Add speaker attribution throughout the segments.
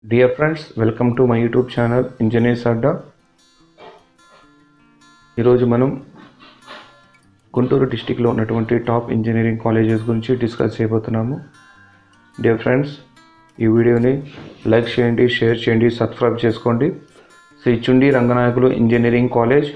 Speaker 1: dear friends welcome to my YouTube channel engineers Adda ఈరోజు మనం గుంటూరు డిస్టిక్లో ఉన్నటువంటి టాప్ ఇంజనీరింగ్ కాలేజెస్ గురించి డిస్కస్ చేయబోతున్నాము డియర్ ఫ్రెండ్స్ ఈ వీడియోని లైక్ చేయండి షేర్ చేయండి సబ్స్క్రైబ్ చేసుకోండి శ్రీ చుండి రంగనాయకులు ఇంజనీరింగ్ కాలేజ్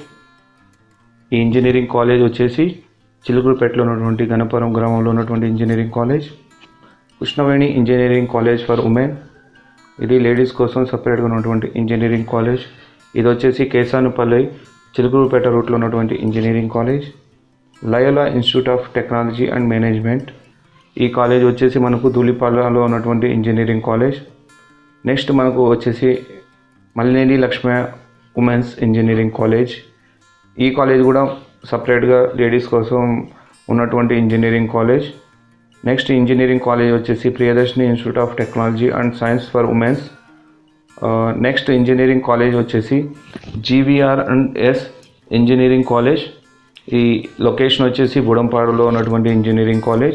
Speaker 1: ఈ ఇంజనీరింగ్ కాలేజ్ వచ్చేసి చిలుకూరుపేటలో ఉన్నటువంటి గణపురం గ్రామంలో ఉన్నటువంటి engineering college Krishnaveni engineering college for women ఇది లేడీస్ కోసం సపరేట్గా ఉన్నటువంటి ఇంజనీరింగ్ కాలేజ్ ఇది వచ్చేసి కేసానుపల్లి చిలుకూరుపేట రూట్లో ఉన్నటువంటి engineering college Loyola institute of technology and management ఈ కాలేజ్ వచ్చేసి మనకు ధూళిపాలలో ఉన్నటువంటి ఇంజనీరింగ్ కాలేజ్ నెక్స్ట్ మనకు వచ్చేసి Malineni Lakshma women's engineering college ఈ కాలేజ్ కూడా సపరేట్గా లేడీస్ కోసం ఉన్నటువంటి engineering college next engineering college వచ్చేసి Priyadarshini institute of technology and science for women's next engineering college వచ్చేసి GVR and S engineering college ఈ లొకేషన్ వచ్చేసి బుడంపాడులో ఉన్నటువంటి ఇంజనీరింగ్ కాలేజ్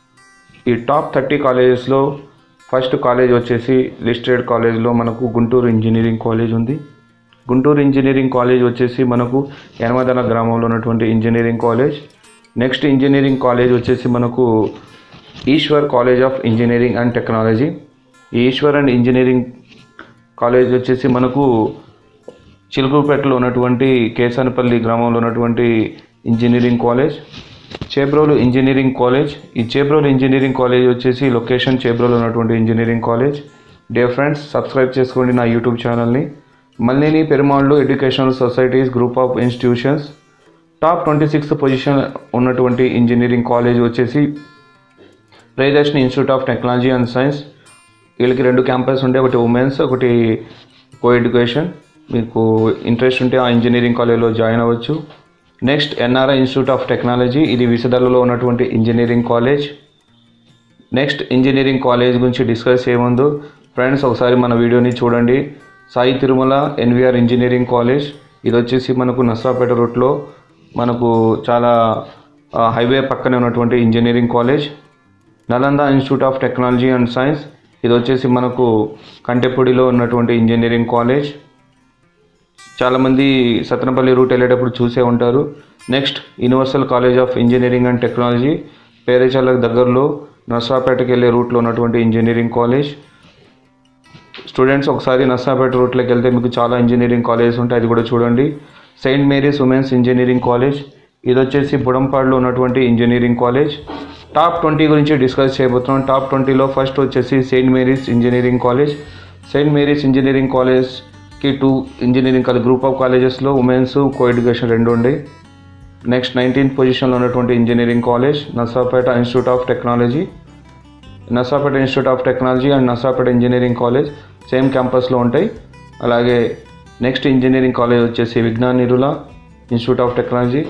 Speaker 1: ఈ టాప్ థర్టీ కాలేజెస్లో ఫస్ట్ కాలేజ్ వచ్చేసి లిస్టెడ్ కాలేజ్లో మనకు గుంటూరు ఇంజనీరింగ్ కాలేజ్ ఉంది గుంటూరు ఇంజనీరింగ్ కాలేజ్ వచ్చేసి మనకు యనమదల గ్రామంలో ఉన్నటువంటి engineering college next engineering college వచ్చేసి మనకు Eswar college of engineering and technology ఈ ఈశ్వర్ అండ్ ఇంజనీరింగ్ కాలేజ్ వచ్చేసి మనకు చిలుకూరుపేటలో ఉన్నటువంటి కేసానపల్లి గ్రామంలో ఉన్నటువంటి engineering college Chebrolu engineering college ఈ చేబ్రోలు ఇంజనీరింగ్ కాలేజ్ వచ్చేసి లొకేషన్ చేబ్రోలో ఉన్నటువంటి engineering college dear friends subscribe చేసుకోండి నా యూట్యూబ్ ఛానల్ని Malineni Perumallu educational societies group of institutions top twenty sixth position ఉన్నటువంటి ఇంజనీరింగ్ కాలేజ్ వచ్చేసి Priyadarshini institute of technology and science వీళ్ళకి రెండు క్యాంపస్ ఉంటే ఒకటి ఉమెన్స్ ఒకటి కో ఎడ్యుకేషన్ మీకు ఇంట్రెస్ట్ ఉంటే ఆ ఇంజనీరింగ్ కాలేజ్లో జాయిన్ అవ్వచ్చు next NRI institute of technology ఇది విసదలలో ఉన్నటువంటి engineering college next engineering college గురించి డిస్కస్ చేయముందు ఫ్రెండ్స్ ఒకసారి మన వీడియోని చూడండి Sai Tirumala NVR engineering college ఇది వచ్చేసి మనకు నర్సాపేట రూట్లో మనకు చాలా హైవే పక్కనే ఉన్నటువంటి engineering college Nalanda institute of technology and science ఇది వచ్చేసి మనకు కంటెపూడిలో ఉన్నటువంటి ఇంజనీరింగ్ కాలేజ్ చాలామంది సత్తనపల్లి రూట్ వెళ్ళేటప్పుడు చూసే ఉంటారు next universal college of engineering and technology పేరేచాలకు దగ్గరలో నర్సాపేటకి వెళ్ళే రూట్లో ఉన్నటువంటి ఇంజనీరింగ్ కాలేజ్ స్టూడెంట్స్ ఒకసారి నర్సాపేట రూట్లోకి వెళ్తే మీకు చాలా ఇంజనీరింగ్ కాలేజెస్ ఉంటాయి అది కూడా చూడండి saint Mary's women's engineering college ఇది వచ్చేసి బుడంపాడులో ఉన్నటువంటి ఇంజనీరింగ్ కాలేజ్ టాప్ ట్వంటీ గురించి డిస్కస్ చేయబోతున్నాం టాప్ ట్వంటీలో ఫస్ట్ వచ్చేసి saint Mary's engineering college saint Mary's engineering కాలేజ్కి two engineering college group of కాలేజెస్లో ఉమెన్స్ కో ఎడ్యుకేషన్ రెండు ఉండే నెక్స్ట్ నైన్టీన్త్ పొజిషన్లో ఉన్నటువంటి engineering college Narasaraopet institute of technology Narasaraopet institute of technology and Narasaraopet engineering college same క్యాంపస్లో ఉంటాయి అలాగే నెక్స్ట్ ఇంజనీరింగ్ కాలేజ్ వచ్చేసి Vignan నిరుల institute of technology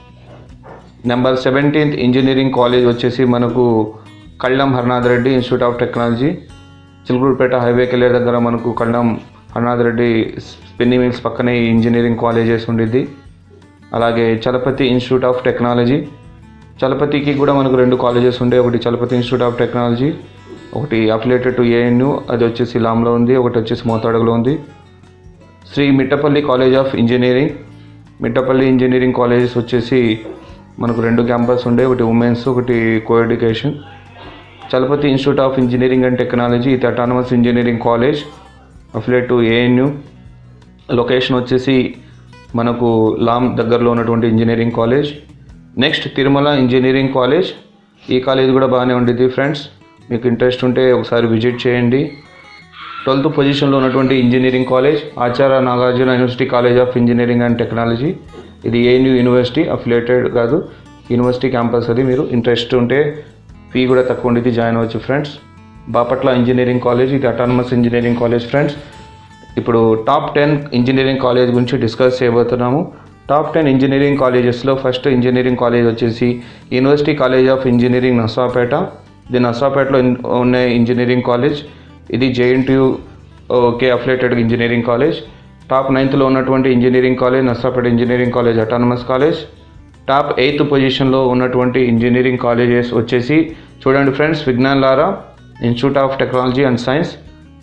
Speaker 1: number seventeenth engineering college వచ్చేసి మనకు Kallam Harnath Reddy institute of technology Chilakaluripet హైవేకి వెళ్ళే దగ్గర మనకు కళ్ళం హర్నాథ్ రెడ్డి స్పిన్ని మిల్స్ పక్కనే ఈ ఇంజనీరింగ్ కాలేజెస్ ఉండిద్ది అలాగే చలపతి ఇన్స్టిట్యూట్ ఆఫ్ టెక్నాలజీ చలపతికి కూడా మనకు రెండు కాలేజెస్ ఉండే ఒకటి చలపతి ఇన్స్టిట్యూట్ ఆఫ్ టెక్నాలజీ ఒకటి అఫిలేటెడ్ టు ఏఎన్యు అది వచ్చేసి లాంలో ఉంది ఒకటి వచ్చేసి మోతాడుగులో ఉంది Shri Mittapalli college of engineering Mittapalli engineering colleges వచ్చేసి మనకు రెండు క్యాంపస్ ఉండే ఒకటి ఉమెన్స్ ఒకటి coeducation Chalapathi institute of engineering and technology ఇది autonomous engineering college affiliate to ANU location వచ్చేసి మనకు లామ్ దగ్గరలో ఉన్నటువంటి engineering college next Tirumala engineering college ఈ కాలేజ్ కూడా బాగానే ఉండేది ఫ్రెండ్స్ మీకు ఇంట్రెస్ట్ ఉంటే ఒకసారి విజిట్ చేయండి ట్వెల్త్ పొజిషన్లో ఉన్నటువంటి engineering college Acharya Nagarjuna university college of engineering and technology ఇది ఏఎన్యూ యూనివర్సిటీ అఫిలేటెడ్ కాదు యూనివర్సిటీ క్యాంపస్ అది మీరు ఇంట్రెస్ట్ ఉంటే ఫీ కూడా తక్కువ ఉండేది జాయిన్ అవ్వచ్చు ఫ్రెండ్స్ బాపట్ల ఇంజనీరింగ్ కాలేజ్ ఇది అటానమస్ ఇంజనీరింగ్ కాలేజ్ ఫ్రెండ్స్ ఇప్పుడు టాప్ టెన్ ఇంజనీరింగ్ కాలేజ్ గురించి డిస్కస్ చేయబోతున్నాము టాప్ టెన్ ఇంజనీరింగ్ కాలేజెస్లో ఫస్ట్ ఇంజనీరింగ్ కాలేజ్ వచ్చేసి university college of engineering Narasaraopet ఇది నర్సాపేటలో ఉన్న ఇంజనీరింగ్ కాలేజ్ ఇది JNTU K affiliated engineering college top నైన్త్లో ఉన్నటువంటి engineering college Narasaraopet engineering college autonomous college top eighth పొజిషన్లో ఉన్నటువంటి ఇంజనీరింగ్ కాలేజెస్ వచ్చేసి చూడండి friends Vignan Lara institute of technology and science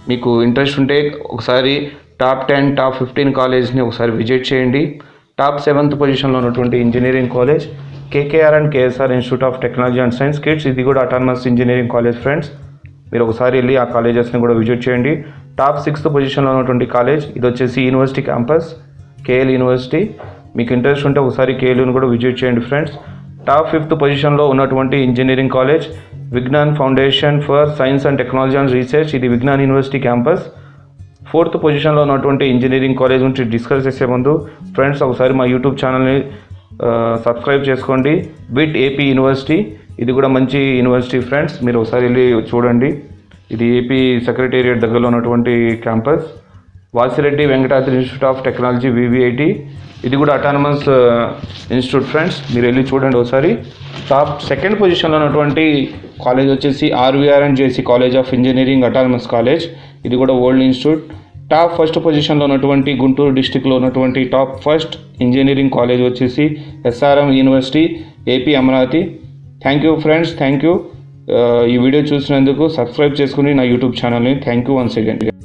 Speaker 1: మీకు ఇంట్రెస్ట్ ఉంటే ఒకసారి టాప్ టెన్ టాప్ ఫిఫ్టీన్ కాలేజ్ని ఒకసారి విజిట్ చేయండి టాప్ సెవెంత్ పొజిషన్లో ఉన్నటువంటి engineering college KKR and KSR institute of technology and science KITS ఇది కూడా అటానమస్ ఇంజనీరింగ్ కాలేజ్ ఫ్రెండ్స్ మీరు ఒకసారి వెళ్ళి ఆ కాలేజెస్ని కూడా విజిట్ చేయండి టాప్ సిక్స్త్ పొజిషన్లో ఉన్నటువంటి కాలేజ్ ఇది వచ్చేసి యూనివర్సిటీ క్యాంపస్ కేఎల్ యూనివర్సిటీ మీకు ఇంట్రెస్ట్ ఉంటే ఒకసారి కేఎల్యూని కూడా విజిట్ చేయండి ఫ్రెండ్స్ టాప్ ఫిఫ్త్ పొజిషన్లో ఉన్నటువంటి engineering college Vignan foundation for science and technology and research ఇది విజ్ఞాన్ యూనివర్సిటీ క్యాంపస్ ఫోర్త్ పొజిషన్లో ఉన్నటువంటి ఇంజనీరింగ్ కాలేజ్ గురించి డిస్కస్ చేసే ముందు ఫ్రెండ్స్ ఒకసారి మా యూట్యూబ్ ఛానల్ని సబ్స్క్రైబ్ చేసుకోండి బిట్ ఏపీ యూనివర్సిటీ ఇది కూడా మంచి యూనివర్సిటీ ఫ్రెండ్స్ మీరు ఒకసారి వెళ్ళి చూడండి ఇది ఏపీ సెక్రటేరియట్ దగ్గరలో ఉన్నటువంటి campus Vasireddy Venkatadri institute of technology VVIT ఇది కూడా అటానమస్ ఇన్స్టిట్యూట్ ఫ్రెండ్స్ మీరు వెళ్ళి చూడండి ఒకసారి టాప్ సెకండ్ పొజిషన్లో ఉన్నటువంటి కాలేజ్ వచ్చేసి RVR and JC college of engineering autonomous college ఇది కూడా ఓల్డ్ ఇన్స్టిట్యూట్ టాప్ ఫస్ట్ పొజిషన్లో ఉన్నటువంటి గుంటూరు డిస్టిక్లో ఉన్నటువంటి టాప్ ఫస్ట్ ఇంజనీరింగ్ కాలేజ్ వచ్చేసి SRM university AP Amaravati thank you friends thank you ఈ వీడియో చూసినందుకు సబ్స్క్రైబ్ చేసుకుని నా యూట్యూబ్ ఛానల్ని థ్యాంక్ యూ వన్స్ అగైన్